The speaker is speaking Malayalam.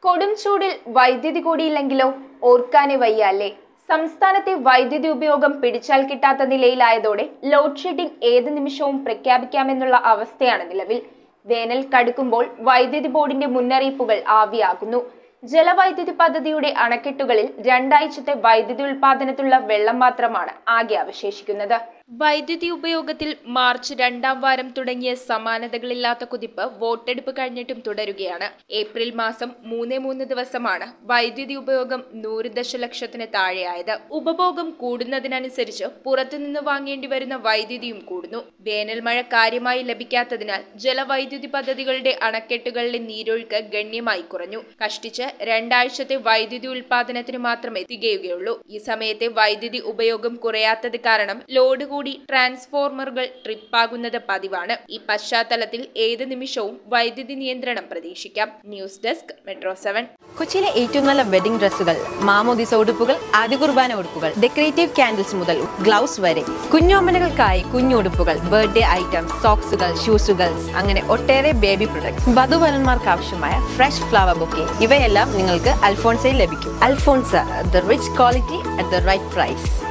കൊടും ചൂടിൽ വൈദ്യുതി കൂടിയില്ലെങ്കിലോ ഓർക്കാനേ വയ്യ അല്ലേ സംസ്ഥാനത്തെ വൈദ്യുതി ഉപയോഗം പിടിച്ചാൽ കിട്ടാത്ത നിലയിലായതോടെ ലോഡ് ഷെഡിംഗ് ഏത് നിമിഷവും പ്രഖ്യാപിക്കാമെന്നുള്ള അവസ്ഥയാണ് നിലവിൽ വേനൽ കടുക്കുമ്പോൾ വൈദ്യുതി ബോർഡിന്റെ മുന്നറിയിപ്പുകൾ ആവിയാകുന്നു ജലവൈദ്യുതി പദ്ധതിയുടെ അണക്കെട്ടുകളിൽ രണ്ടാഴ്ചത്തെ വൈദ്യുതി ഉൽപാദനത്തിലുള്ള വെള്ളം മാത്രമാണ് ആകെ അവശേഷിക്കുന്നത് വൈദ്യുതി ഉപയോഗത്തിൽ മാർച്ച് രണ്ടാം വാരം തുടങ്ങിയ സമാനതകളില്ലാത്ത കുതിപ്പ് വോട്ടെടുപ്പ് കഴിഞ്ഞിട്ടും തുടരുകയാണ് ഏപ്രിൽ മാസം മൂന്നേ മൂന്ന് ദിവസമാണ് വൈദ്യുതി ഉപയോഗം നൂറ് ദശലക്ഷത്തിന് താഴെയായത് ഉപഭോഗം കൂടുന്നതിനനുസരിച്ച് പുറത്തുനിന്ന് വാങ്ങേണ്ടി വരുന്ന വൈദ്യുതിയും കൂടുന്നു വേനൽ മഴ കാര്യമായി ലഭിക്കാത്തതിനാൽ ജലവൈദ്യുതി പദ്ധതികളുടെ അണക്കെട്ടുകളിലെ നീരൊഴുക്ക് ഗണ്യമായി കുറഞ്ഞു കഷ്ടിച്ച് രണ്ടാഴ്ചത്തെ വൈദ്യുതി ഉൽപാദനത്തിന് മാത്രമേ തികയുകയുള്ളൂ ഈ സമയത്തെ വൈദ്യുതി ഉപയോഗം കുറയാത്തത് കാരണം ലോഡ് കൂടി ട്രാൻസ്ഫോർമറുകൾ ട്രിപ്പാകുന്നത് പതിവാണ് ഈ പശ്ചാത്തലത്തിൽ ഏത് നിമിഷവും വൈദ്യുതി നിയന്ത്രണം പ്രതീക്ഷിക്കാം ന്യൂസ് ഡെസ്ക് മെട്രോ സെവൻ കൊച്ചിയിലെ ഏറ്റവും നല്ല വെഡിംഗ് ഡ്രസ്സുകൾ മാമോദിസ ഉടുപ്പുകൾ ആദ്യ കുർബാന ഉടുപ്പുകൾ ഡെക്കറേറ്റീവ് കാൻഡിൽസ് മുതൽ ഗ്ലൗസ് വരെ കുഞ്ഞോമനകൾക്കായി കുഞ്ഞുടുപ്പുകൾ ബർത്ത്ഡേ ഐറ്റംസ് സോക്സുകൾ ഷൂസുകൾ അങ്ങനെ ഒട്ടേറെ ബേബി പ്രൊഡക്ട്സ് വധുവരന്മാർക്ക് ആവശ്യമായ ഫ്രഷ് ഫ്ലവർ ബൊക്കെ ഇവയെല്ലാം നിങ്ങൾക്ക് അൽഫോൺസയിൽ ലഭിക്കും Alphonsa the rich quality at the right price